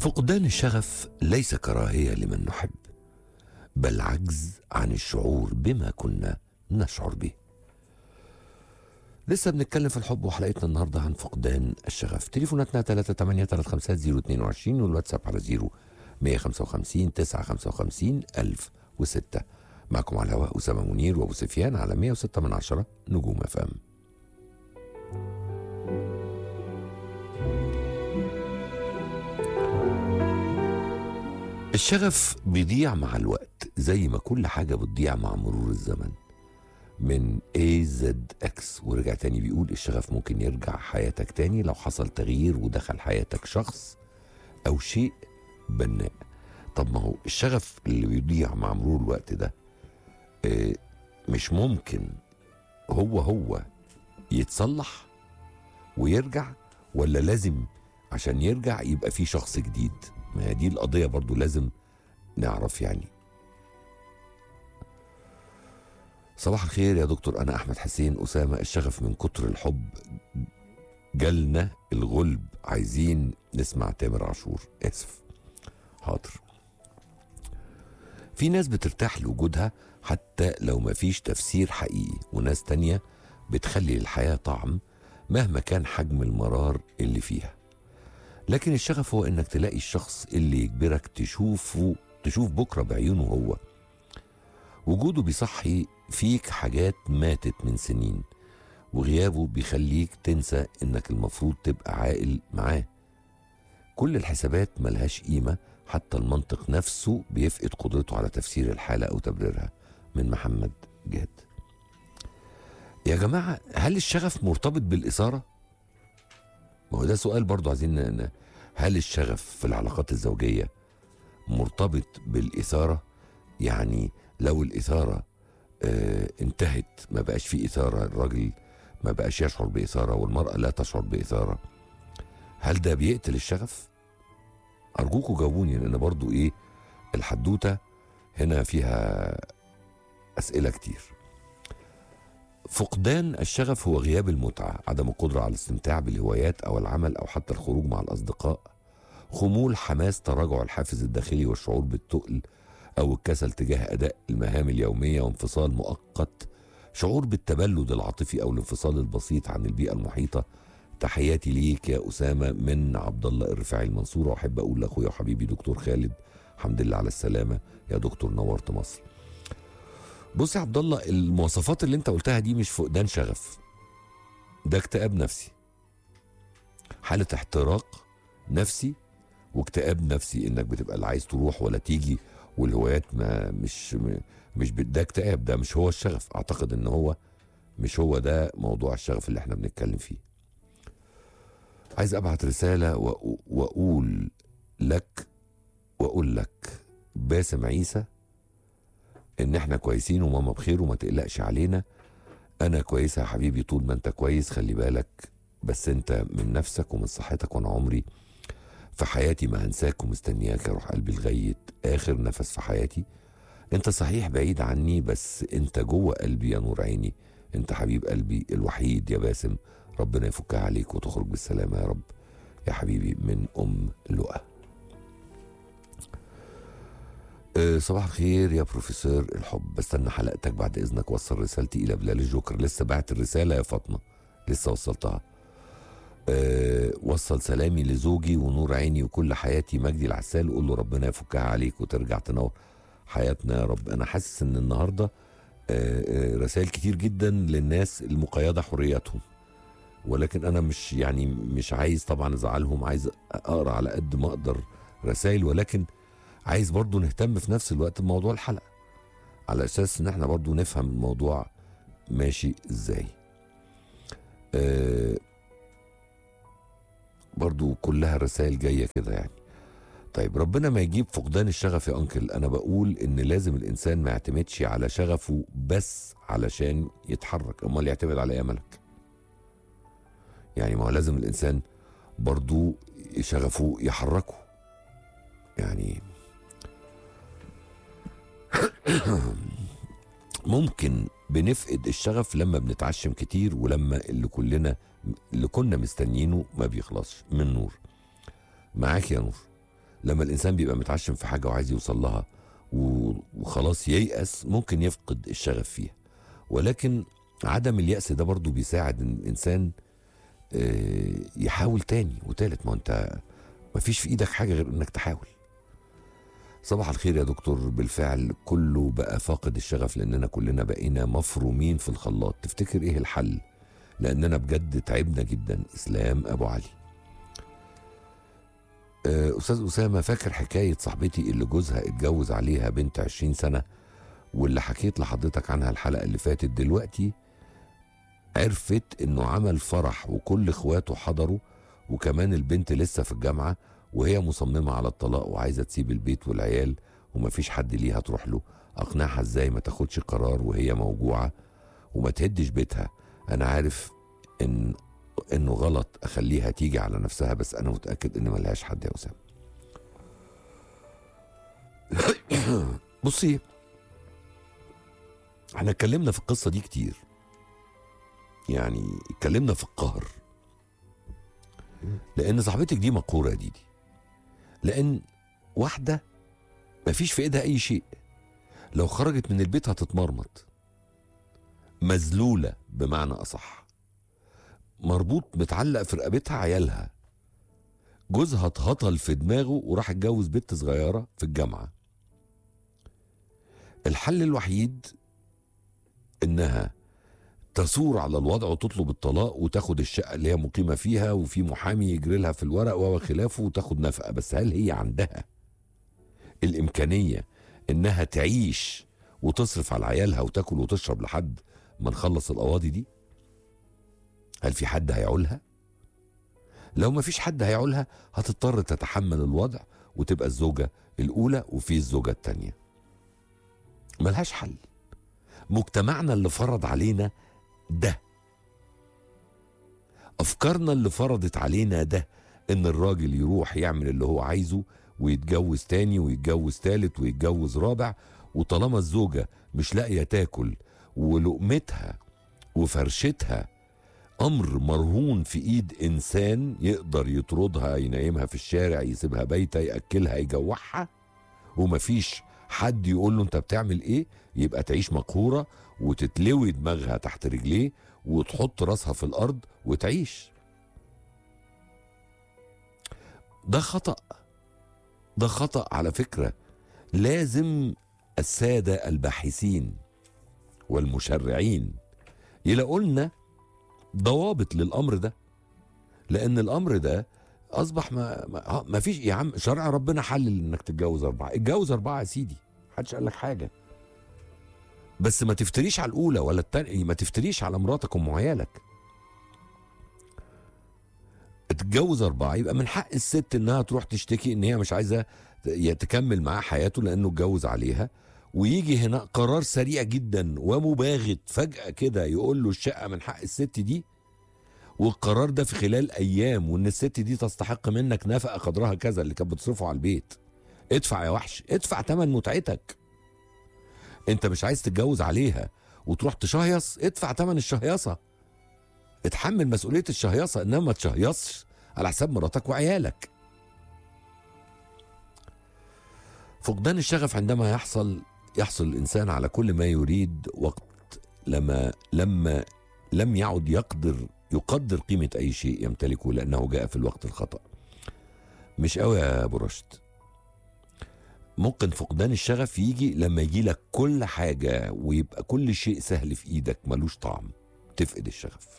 فقدان الشغف ليس كراهيه لمن نحب بل عجز عن الشعور بما كنا نشعر به لسه بنتكلم في الحب وحلقتنا النهارده عن فقدان الشغف تليفوناتنا 383 والواتساب على 0 155 955 1006 معكم على الهواء أسامة منير وأبو سفيان على 106 من عشرة نجوم أفهم الشغف بيضيع مع الوقت زي ما كل حاجة بتضيع مع مرور الزمن من A Z X ورجع تاني بيقول الشغف ممكن يرجع حياتك تاني لو حصل تغيير ودخل حياتك شخص أو شيء بناء طب ما هو الشغف اللي بيضيع مع مرور الوقت ده آه، مش ممكن هو هو يتصلح ويرجع ولا لازم عشان يرجع يبقى في شخص جديد ما هي دي القضية برضو لازم نعرف يعني صباح الخير يا دكتور أنا أحمد حسين أسامة الشغف من كتر الحب جالنا الغلب عايزين نسمع تامر عاشور آسف حاضر في ناس بترتاح لوجودها حتى لو مفيش تفسير حقيقي وناس تانية بتخلي الحياة طعم مهما كان حجم المرار اللي فيها لكن الشغف هو انك تلاقي الشخص اللي يجبرك تشوفه تشوف بكرة بعيونه هو وجوده بيصحي فيك حاجات ماتت من سنين وغيابه بيخليك تنسى انك المفروض تبقى عاقل معاه كل الحسابات ملهاش قيمة حتى المنطق نفسه بيفقد قدرته على تفسير الحالة أو تبريرها من محمد جاد يا جماعة هل الشغف مرتبط بالإثارة؟ ما هو ده سؤال برضو عايزين ن- هل الشغف في العلاقات الزوجية مرتبط بالإثارة؟ يعني لو الإثارة آه انتهت ما بقاش في إثارة الراجل ما بقاش يشعر بإثارة والمرأة لا تشعر بإثارة هل ده بيقتل الشغف؟ أرجوكوا جاوبوني لأن برضو إيه الحدوتة هنا فيها أسئلة كتير فقدان الشغف هو غياب المتعة عدم القدرة على الاستمتاع بالهوايات أو العمل أو حتى الخروج مع الأصدقاء خمول حماس تراجع الحافز الداخلي والشعور بالتقل أو الكسل تجاه أداء المهام اليومية وانفصال مؤقت شعور بالتبلد العاطفي أو الانفصال البسيط عن البيئة المحيطة تحياتي ليك يا أسامة من عبد الله الرفاعي المنصورة وأحب أقول لأخويا وحبيبي دكتور خالد الحمد لله على السلامة يا دكتور نورت مصر بص يا عبد الله المواصفات اللي انت قلتها دي مش فقدان شغف ده اكتئاب نفسي حالة احتراق نفسي واكتئاب نفسي انك بتبقى لا عايز تروح ولا تيجي والهوايات ما مش م- مش ب- ده اكتئاب ده مش هو الشغف اعتقد ان هو مش هو ده موضوع الشغف اللي احنا بنتكلم فيه عايز ابعت رسالة وأ- واقول لك واقول لك باسم عيسى ان احنا كويسين وماما بخير وما تقلقش علينا انا كويسه يا حبيبي طول ما انت كويس خلي بالك بس انت من نفسك ومن صحتك وانا عمري في حياتي ما هنساك ومستنياك يا روح قلبي لغايه اخر نفس في حياتي انت صحيح بعيد عني بس انت جوه قلبي يا نور عيني انت حبيب قلبي الوحيد يا باسم ربنا يفكها عليك وتخرج بالسلامه يا رب يا حبيبي من ام لؤى أه، صباح الخير يا بروفيسور الحب بستنى حلقتك بعد اذنك وصل رسالتي الى بلال الجوكر لسه بعت الرساله يا فاطمه لسه وصلتها أه وصل سلامي لزوجي ونور عيني وكل حياتي مجدي العسال وقول له ربنا يفكها عليك وترجع تنور حياتنا يا رب انا حاسس ان النهارده أه، أه، رسائل كتير جدا للناس المقيده حرياتهم ولكن انا مش يعني مش عايز طبعا ازعلهم عايز اقرا على قد ما اقدر رسائل ولكن عايز برضو نهتم في نفس الوقت بموضوع الحلقة على أساس إن احنا برضو نفهم الموضوع ماشي إزاي آه برضو كلها رسائل جاية كده يعني طيب ربنا ما يجيب فقدان الشغف يا أنكل أنا بقول إن لازم الإنسان ما يعتمدش على شغفه بس علشان يتحرك أمال يعتمد على إيه يا ملك يعني ما هو لازم الإنسان برضو شغفه يحركه يعني ممكن بنفقد الشغف لما بنتعشم كتير ولما اللي كلنا اللي كنا مستنيينه ما بيخلصش من نور معاك يا نور لما الانسان بيبقى متعشم في حاجه وعايز يوصل لها و- وخلاص ييأس ممكن يفقد الشغف فيها ولكن عدم اليأس ده برضو بيساعد ان الانسان آه، يحاول تاني وتالت ما انت مفيش في ايدك حاجه غير انك تحاول صباح الخير يا دكتور بالفعل كله بقى فاقد الشغف لاننا كلنا بقينا مفرومين في الخلاط تفتكر ايه الحل لاننا بجد تعبنا جدا اسلام ابو علي آه، استاذ اسامه فاكر حكايه صاحبتي اللي جوزها اتجوز عليها بنت 20 سنه واللي حكيت لحضرتك عنها الحلقه اللي فاتت دلوقتي عرفت انه عمل فرح وكل اخواته حضروا وكمان البنت لسه في الجامعه وهي مصممه على الطلاق وعايزه تسيب البيت والعيال ومفيش حد ليها تروح له اقنعها ازاي ما تاخدش قرار وهي موجوعه وما تهدش بيتها انا عارف ان انه غلط اخليها تيجي على نفسها بس انا متاكد ان ملهاش حد يا اسامه بصي احنا اتكلمنا في القصه دي كتير يعني اتكلمنا في القهر لان صاحبتك دي مقهوره يا ديدي لان واحده مفيش في ايدها اي شيء لو خرجت من البيت هتتمرمط مذلوله بمعنى اصح مربوط متعلق في رقبتها عيالها جوزها اتهطل في دماغه وراح اتجوز بنت صغيره في الجامعه الحل الوحيد انها تثور على الوضع وتطلب الطلاق وتاخد الشقه اللي هي مقيمه فيها وفي محامي يجري لها في الورق وخلافه وتاخد نفقه بس هل هي عندها الامكانيه انها تعيش وتصرف على عيالها وتاكل وتشرب لحد ما نخلص القواضي دي هل في حد هيعولها لو ما فيش حد هيعولها هتضطر تتحمل الوضع وتبقى الزوجة الأولى وفي الزوجة التانية ملهاش حل مجتمعنا اللي فرض علينا ده أفكارنا اللي فرضت علينا ده إن الراجل يروح يعمل اللي هو عايزه ويتجوز تاني ويتجوز تالت ويتجوز رابع وطالما الزوجة مش لاقية تاكل ولقمتها وفرشتها امر مرهون في ايد انسان يقدر يطردها ينيمها في الشارع يسيبها بايته ياكلها يجوعها ومفيش حد يقول له انت بتعمل ايه يبقى تعيش مقهوره وتتلوي دماغها تحت رجليه وتحط راسها في الارض وتعيش ده خطا ده خطا على فكره لازم الساده الباحثين والمشرعين يلاقوا لنا ضوابط للامر ده لان الامر ده اصبح ما ما, آه، ما فيش يا عم شرع ربنا حلل انك تتجوز اربعه اتجوز اربعه يا سيدي محدش قال لك حاجه بس ما تفتريش على الاولى ولا التانية ما تفتريش على مراتك ام عيالك تتجوز اربعه يبقى من حق الست انها تروح تشتكي ان هي مش عايزه تكمل معاه حياته لانه اتجوز عليها ويجي هنا قرار سريع جدا ومباغت فجأة كده يقول له الشقة من حق الست دي والقرار ده في خلال أيام وإن الست دي تستحق منك نفقة قدرها كذا اللي كانت بتصرفه على البيت ادفع يا وحش ادفع تمن متعتك انت مش عايز تتجوز عليها وتروح تشهيص ادفع تمن الشهيصة اتحمل مسؤولية الشهيصة انما ما تشهيصش على حساب مراتك وعيالك فقدان الشغف عندما يحصل يحصل الانسان على كل ما يريد وقت لما لما لم يعد يقدر يقدر قيمه اي شيء يمتلكه لانه جاء في الوقت الخطا مش قوي يا ابو رشد ممكن فقدان الشغف يجي لما يجي لك كل حاجه ويبقى كل شيء سهل في ايدك ملوش طعم تفقد الشغف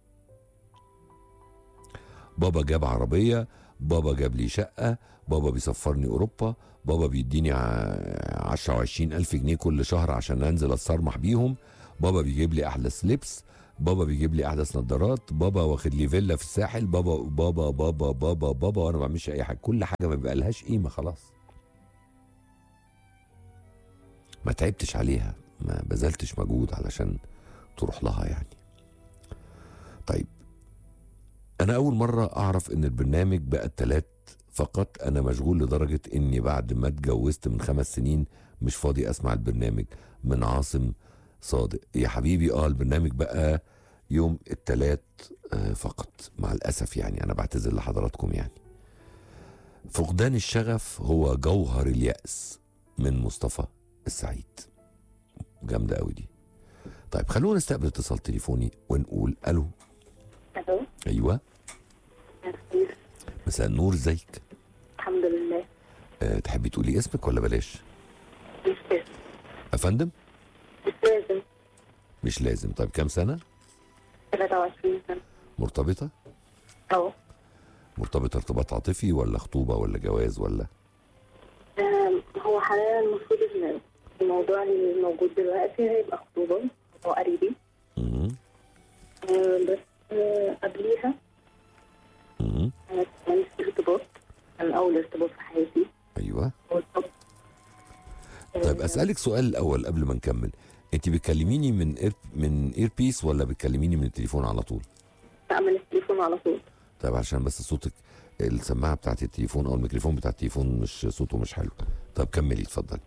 بابا جاب عربيه بابا جاب لي شقه بابا بيسفرني اوروبا بابا بيديني ع- عشرة وعشرين ألف جنيه كل شهر عشان أنزل أتصرمح بيهم بابا بيجيب لي أحدث لبس بابا بيجيب لي أحدث نظارات بابا واخد لي فيلا في الساحل بابا بابا بابا بابا بابا وأنا ما بعملش أي حاجة كل حاجة ما بيبقى لهاش قيمة خلاص ما تعبتش عليها ما بذلتش مجهود علشان تروح لها يعني طيب أنا أول مرة أعرف إن البرنامج بقى التلات فقط انا مشغول لدرجه اني بعد ما اتجوزت من خمس سنين مش فاضي اسمع البرنامج من عاصم صادق يا حبيبي اه البرنامج بقى يوم التلات آه فقط مع الاسف يعني انا بعتذر لحضراتكم يعني فقدان الشغف هو جوهر اليأس من مصطفى السعيد جامدة قوي دي طيب خلونا نستقبل اتصال تليفوني ونقول الو الو ايوه كيف مساء النور ازيك الحمد لله أه تحبي تقولي اسمك ولا بلاش مش لازم افندم مش لازم مش لازم طيب كام سنة 23 سنة مرتبطة اهو مرتبطة ارتباط عاطفي ولا خطوبة ولا جواز ولا آم، هو حاليا المفروض ان الموضوع اللي موجود دلوقتي هيبقى خطوبة هو قريبي مم. آه، بس آه، قبليها مم. كانت كانت ارتباط كان أول ارتباط في حياتي ايوه والحب طيب اسالك سؤال الاول قبل ما نكمل انت بتكلميني من إير من اير بيس ولا بتكلميني من التليفون على طول أعمل التليفون على طول طيب عشان بس صوتك السماعه بتاعت التليفون او الميكروفون بتاع التليفون مش صوته مش حلو طب كملي اتفضلي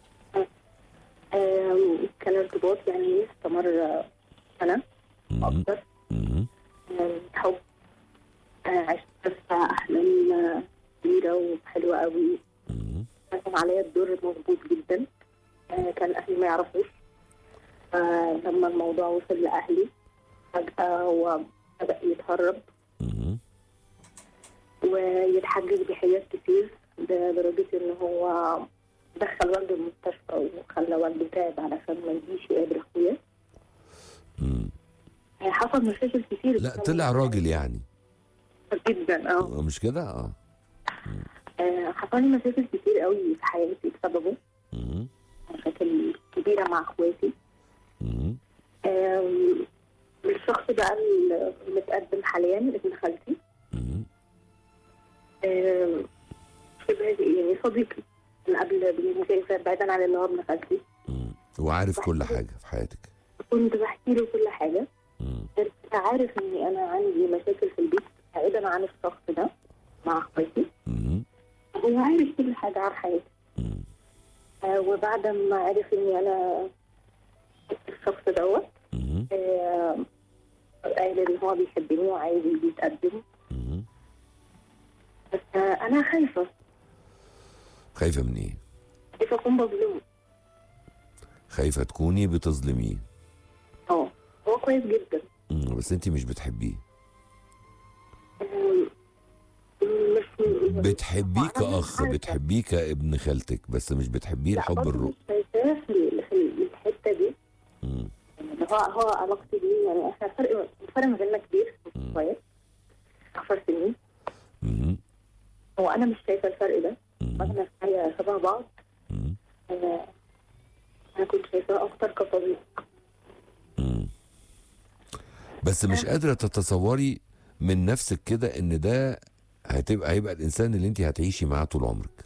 آم، كان ارتباط يعني استمر سنة مم. أكتر مم. آم، حب آه، عشت في أحلام آه، كبيرة وحلوة قوي مم. كان عليا الدور مظبوط جدا آه، كان اهلي ما يعرفوش فلما الموضوع وصل لاهلي فجاه هو بدا يتهرب مم. ويتحجج بحاجات كتير لدرجه ان هو دخل والده المستشفى وخلى والده تعب علشان ما يجيش يقابل اخويا مم. يعني حصل مشاكل كتير لا طلع راجل يعني جدا اه مش كده اه آه، حصل لي مشاكل كتير قوي في حياتي بسببه مم. مشاكل كبيره مع اخواتي مم. آم، الشخص بقى المتقدم حاليا ابن خالتي مم. آم، شبه يعني صديقي من قبل بالمسافة بعيدا عن ان هو ابن خالتي مم. وعارف كل حاجه في حياتك كنت بحكي له كل حاجة مم. بس عارف اني انا عندي مشاكل في البيت بعيدا عن الشخص ده مع اخواتي مم. هو عارف كل حاجة عن حياتي مم. آه، وبعد ما عرف اني انا الشخص دوت مم. آه، قال ان هو بيحبني وعايز يتقدم مم. بس آه، انا خايفة خايفه من ايه خايفة اكون بظلمه خايفه تكوني بتظلميه اه هو كويس جدا مم. بس انت مش بتحبيه آم، مش بتحبيه أنا مش كأخ عارفة. بتحبيه كابن خالتك بس مش بتحبيه لا، الحب برضه الروح مش شايفاه في في الحته دي مم. يعني هو هو علاقتي بيه يعني احنا فرق الفرق ما بيننا كبير مم. شويه 10 سنين مم. هو انا مش شايفه الفرق ده مم. احنا شويه شبه بعض مم. انا انا كنت شايفاه اكتر كصديق مم. بس مش قادرة تتصوري من نفسك كده ان ده هتبقى هيبقى الانسان اللي انت هتعيشي معاه طول عمرك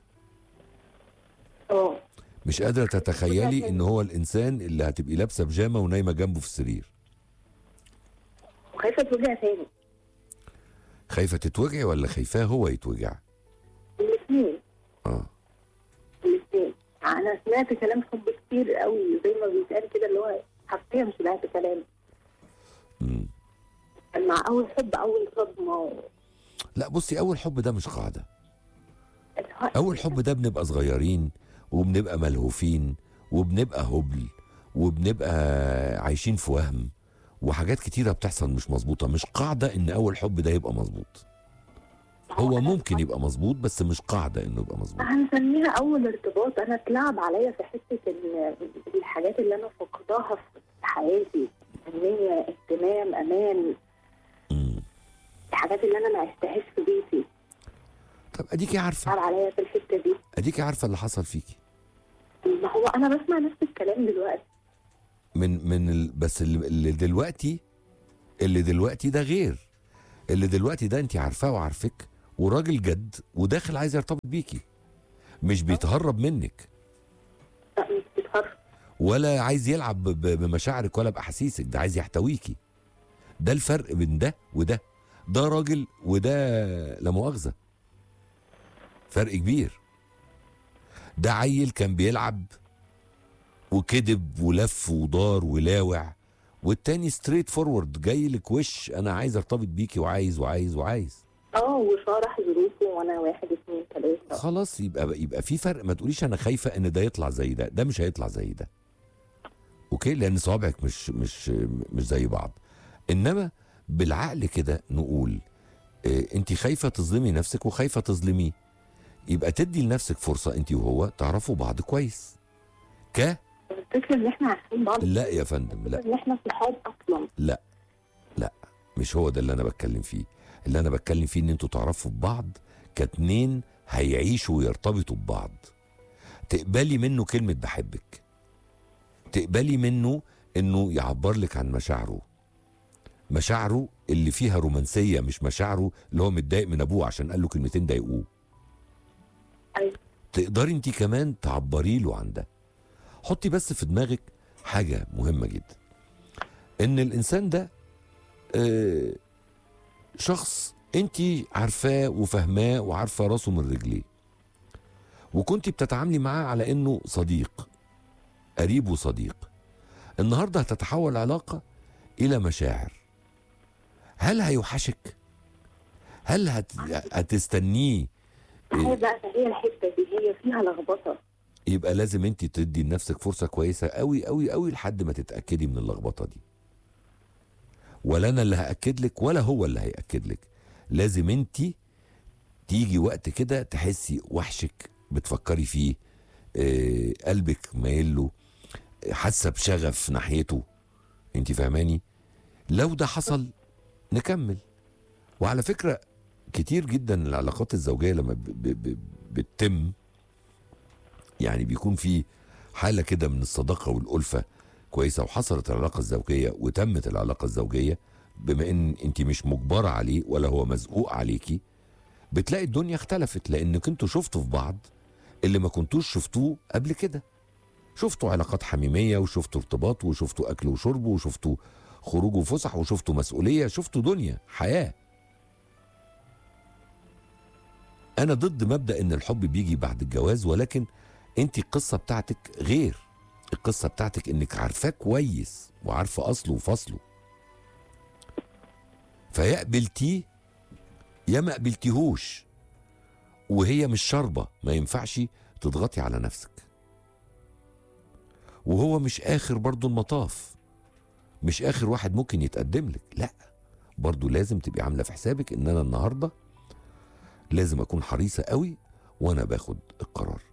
اه مش قادرة تتخيلي ان هو الانسان اللي هتبقي لابسة بيجامة ونايمة جنبه في السرير وخايفه ترجع تاني خايفة تتوجعي ولا خايفاه هو يتوجع الاثنين اه الاثنين انا سمعت كلام حب كتير قوي زي ما بيتقال كده اللي هو حرفيا سمعت كلام مم. كان مع اول حب اول صدمه لا بصي اول حب ده مش قاعدة اللي هو اول حب ده بنبقى صغيرين وبنبقى ملهوفين وبنبقى هبل وبنبقى عايشين في وهم وحاجات كتيرة بتحصل مش مظبوطة مش قاعدة ان اول حب ده يبقى مظبوط هو ممكن يبقى مظبوط بس مش قاعدة انه يبقى مظبوط هنسميها اول ارتباط انا اتلعب عليا في حته ان الحاجات اللي انا فقداها في حياتي حنيه اهتمام امان مم. الحاجات اللي انا ما عشتهاش في بيتي طب اديكي عارفة اتلعب عليا في الحته دي اديكي عارفة اللي حصل فيكي ما هو انا بسمع نفس الكلام دلوقتي من من ال... بس اللي, اللي دلوقتي اللي دلوقتي ده غير اللي دلوقتي ده انت عارفاه وعارفك وراجل جد وداخل عايز يرتبط بيكي مش بيتهرب منك لا مش بتهرب ولا عايز يلعب ب- بمشاعرك ولا باحاسيسك ده عايز يحتويكي ده الفرق بين ده وده ده راجل وده لا مؤاخذه فرق كبير ده عيل كان بيلعب وكذب ولف ودار ولاوع والتاني ستريت فورورد جاي لك وش انا عايز ارتبط بيكي وعايز وعايز وعايز اه وشرح ظروفه وانا واحد اثنين ثلاثه خلاص يبقى يبقى في فرق ما تقوليش انا خايفه ان ده يطلع زي ده ده مش هيطلع زي ده اوكي لان صوابعك مش مش مش زي بعض انما بالعقل كده نقول إيه انت خايفه تظلمي نفسك وخايفه تظلميه يبقى تدي لنفسك فرصه انت وهو تعرفوا بعض كويس ك الفكره ان احنا عارفين بعض لا يا فندم لا ان احنا صحاب اصلا مش هو ده اللي انا بتكلم فيه اللي انا بتكلم فيه ان انتوا تعرفوا ببعض كاتنين هيعيشوا ويرتبطوا ببعض تقبلي منه كلمة بحبك تقبلي منه انه يعبر لك عن مشاعره مشاعره اللي فيها رومانسية مش مشاعره اللي هو متضايق من ابوه عشان قال له كلمتين ضايقوه أيوة. تقدري انت كمان تعبري له عن ده حطي بس في دماغك حاجة مهمة جدا ان الانسان ده آه، شخص انت عارفاه وفاهماه وعارفه راسه من رجليه وكنت بتتعاملي معاه على انه صديق قريب وصديق النهارده هتتحول علاقه الى مشاعر هل هيوحشك هل هت... هتستنيه هي بقى هي الحته دي هي فيها لخبطه يبقى لازم انت تدي لنفسك فرصه كويسه قوي قوي قوي لحد ما تتاكدي من اللخبطه دي ولا انا اللي هاكد لك ولا هو اللي هياكد لك لازم انت تيجي وقت كده تحسي وحشك بتفكري فيه آه قلبك مايل له حاسه بشغف ناحيته انت فاهماني لو ده حصل نكمل وعلى فكره كتير جدا العلاقات الزوجيه لما ب ب ب بتتم يعني بيكون في حاله كده من الصداقه والالفه كويسه وحصلت العلاقه الزوجيه وتمت العلاقه الزوجيه بما ان انت مش مجبره عليه ولا هو مزقوق عليكي بتلاقي الدنيا اختلفت لانك انتوا شفتوا في بعض اللي ما كنتوش شفتوه قبل كده شفتوا علاقات حميميه وشفتوا ارتباط وشفتوا اكل وشرب وشفتوا خروج وفسح وشفتوا مسؤوليه شفتوا دنيا حياه انا ضد مبدا ان الحب بيجي بعد الجواز ولكن انت القصه بتاعتك غير القصه بتاعتك انك عارفاه كويس وعارفه اصله وفصله فيا قبلتيه يا ما قبلتيهوش وهي مش شاربه ما ينفعش تضغطي على نفسك وهو مش اخر برضو المطاف مش اخر واحد ممكن يتقدم لك لا برضو لازم تبقي عامله في حسابك ان انا النهارده لازم اكون حريصه قوي وانا باخد القرار